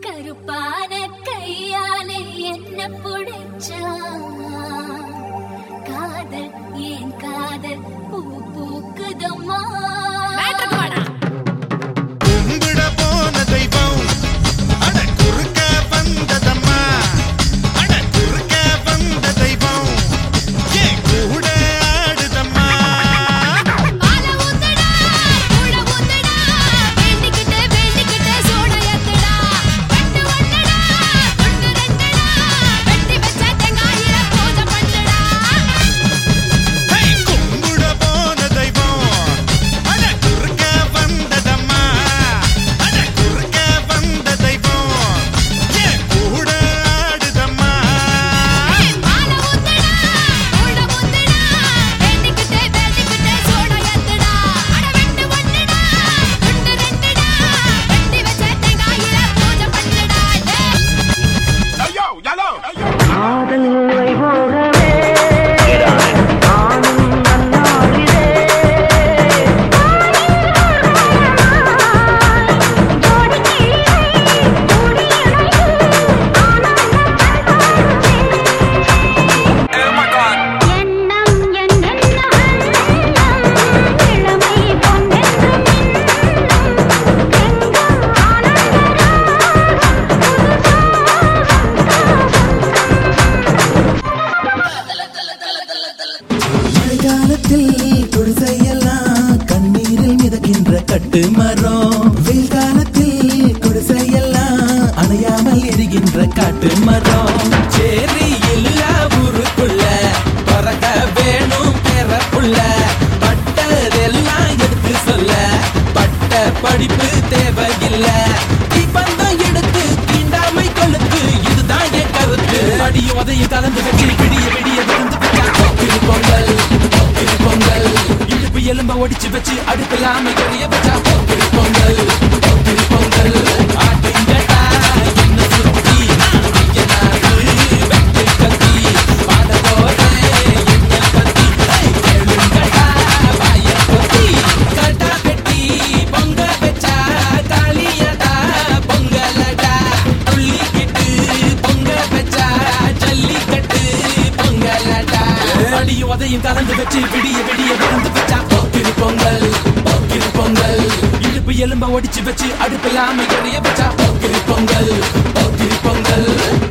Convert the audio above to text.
கருப்பான கையாலே என்ன புடிச்சா காதல் ஏன் காதல் பூ பூக்குதம்மா கும்பிட போன தெய்வம் அட குறுக்க வந்ததம்மா அட குறுக்க வந்த தெய்வம் ஏன் கூட ஆடுதம்மா பால ஊத்துடா கூட ஊத்துடா வேண்டிக்கிட்டே வேண்டிக்கிட்டே சோட ஏத்துடா வெட்டு ஒண்ணுடா ஒண்ணு ரெண்டுடா வெட்டி வச்ச தேங்காயில பூஜை பண்ணுடா ஹே கும்பிட போன தெய்வம் அட குறுக்க வந்ததம்மா அட குறுக்க வந்த தெய்வம் ஏன் கூட ஆடுதம்மா பால ஊத்துடா கூட ஊத்துடா வேண்டிக்கிட்டே வேண்டிக்கிட்டே சோட ஏத்துடா அட வெட்டு ஒண்ணுடா ஒண்ணு ரெண்டுடா வெட்டி வச்ச தேங்காயில பூஜை பண்ணுடா காதல் வைபோகமே நானும் நன்னாளிலே எண்ணம் என்னென்ன அன்னம் இளமை பொன்னென்று மின்னும் எங்கும் மழைக்காலத்தில் குடிசையெல்லாம் கண்ணீரில் மிதக்கின்ற கட்டு மரம் வெயில் காலத்தில் குடிசையெல்லாம் அணையாமல் எரிகின்ற காட்டு மரம் சேரி எல்லா ஊருக்குள்ள பறக்க வேணும் பெறப்புள்ள பட்டதெல்லாம் எடுத்து சொல்ல பட்ட படிப்பு தேவையில்லை இப்பந்தான் எடுத்து தீண்டாமை கொழுத்து இதுதான் என் கருத்து அடியும் அதையும் கலந்து வச்சு விடிய விடிய விழுந்து விட்டா போக்கிரி பொங்கல் போக்கிரி பொங்கல் இடுப்பு எலும்ப ஒடிச்சு வச்சு அடுப்பில்லாம எரிய வச்சா போக்கிரி பொங்கல் போக்கிரி பொங்கல் ஆட்டுங்கடா என்ன சுத்தி ஐயனாரு வெட்டு கத்தி பாட போறேன் என்ன பத்தி கேளுங்கடா வாய பொத்தி கட்டா கட்டி பொங்க வச்சா தாலியடா பொங்கலடா துள்ளிக்கிட்டு பொங்க வச்சா ஜல்லிக்கட்டு பொங்கலடா அடியும் அதையும் கலந்து வச்சு விடிய விடிய விழுந்து வச்சா போக்கிரி பொங்கல் போக்கிரி பொங்கல் இடுப்பு எலும்ப ஒடிச்சு வச்சு அடுப்பில்லாம எரிய வச்சா போக்கிரி பொங்கல் போக்கிரி பொங்கல்